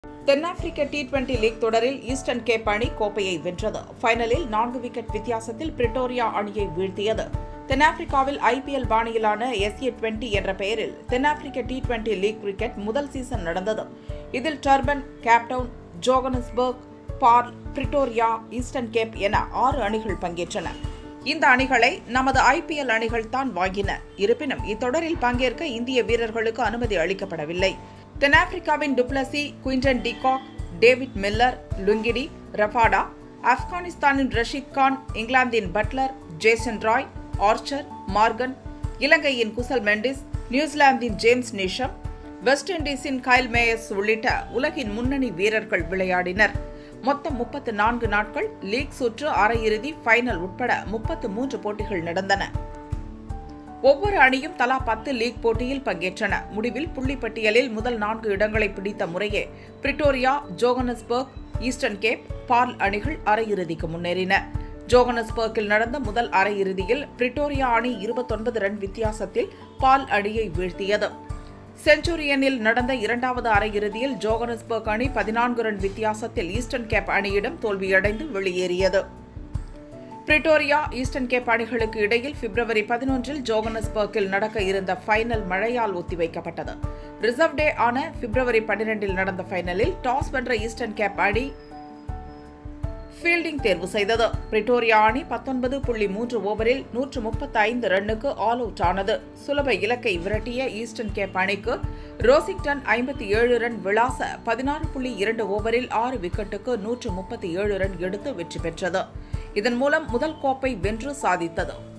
தென்னாப்பிரிக்க T twenty league தொடரில் Eastern Cape அணி கோப்பையை வென்றது ஃபைனலில் நான்கு விக்கெட் வித்தியாசத்தில் பிரிட்டோரியா அணியை வீழ்த்தியது தென்னாப்பிரிக்காவில் ஐபிஎல் பாணியிலான எஸ்ஏ டுவெண்டி என்ற பெயரில் தென்னாப்பிரிக்க டி டுவெண்டி லீக் கிரிக்கெட் முதல் சீசன் நடந்தது இதில் Durban Cape Town Johannesburg Paarl Pretoria Eastern Cape என ஆறு அணிகள் பங்கேற்றன இந்த அணிகளை நமது ஐபிஎல் அணிகள் தான் வாங்கின இருப்பினும் இத்தொடரில் பங்கேற்க இந்திய வீரர்களுக்கு அனுமதி அளிக்கப்படவில்லை தென்னாப்பிரிக்காவின் du Plessis Quinton de Kock David Miller Ngidi Rabada ஆப்கானிஸ்தானின் ரஷீத் கான் இங்கிலாந்தின் Buttler Jason Roy Archer Morgan இலங்கையின் குசல் மெண்டிஸ் நியூசிலாந்தின் ஜேம்ஸ் நிஷம் வெஸ்ட் இண்டீஸின் கைல் மேயர்ஸ் உள்ளிட்ட உலகின் முன்னணி வீரர்கள் விளையாடினர் மொத்தம் முப்பத்து நான்கு நாட்கள் லீக் சுற்று அரையிறுதி ஃபைனல் உட்பட முப்பத்து மூன்று போட்டிகள் நடந்தன ஒவ்வொரு அணியும் தலா பத்து லீக் போட்டியில் பங்கேற்றன முடிவில் புள்ளிப்பட்டியலில் முதல் நான்கு இடங்களை பிடித்த முறையே Pretoria Johannesburg Eastern Cape Paarl அணிகள் அரையிறுதிக்கு முன்னேறின ஜோகனஸ்பர்க்கில் நடந்த முதல் அரையிறுதியில் பிரிட்டோரியா அணி இருபத்தொன்பது ரன் வித்தியாசத்தில் பால் அணியை வீழ்த்தியது செஞ்சுரியனில் நடந்த இரண்டாவது அரையிறுதியில் ஜோகனஸ்பர்க் அணி பதினான்கு ரன் வித்தியாசத்தில் ஈஸ்டர்ன் கேப் அணியிடம் தோல்வியடைந்து வெளியேறியது பிரிட்டோரியா ஈஸ்டர்ன் கேப் அணிகளுக்கு இடையில் பிப்ரவரி பதினொன்றில் ஜோகனஸ்பர்க்கில் நடக்க இருந்த ஃபைனல் மழையால் ஒத்திவைக்கப்பட்டது ரிசர்வ் டே ஆன பிப்ரவரி பன்னிரண்டில் நடந்த ஃபைனலில் டாஸ் வென்ற ஈஸ்டர்ன் கேப் அணி ஃபீல்டிங் தேர்வு செய்தது பிரிட்டோரியா அணி பத்தொன்பது புள்ளி மூன்று ஓவரில் நூற்று முப்பத்தி ஐந்து ரன்னுக்கு ஆல் அவுட் ஆனது சுலப இலக்கை விரட்டிய ஈஸ்டர்ன் கேப் அணிக்கு ரோசிங்டன் ஐம்பத்தி ஏழு ரன் விளாச பதினாறு புள்ளி இரண்டு ஓவரில் ஆறு விக்கெட்டுக்கு நூற்று முப்பத்தி ஏழு ரன் எடுத்து வெற்றி பெற்றது இதன் மூலம் முதல் கோப்பை வென்று சாதித்தது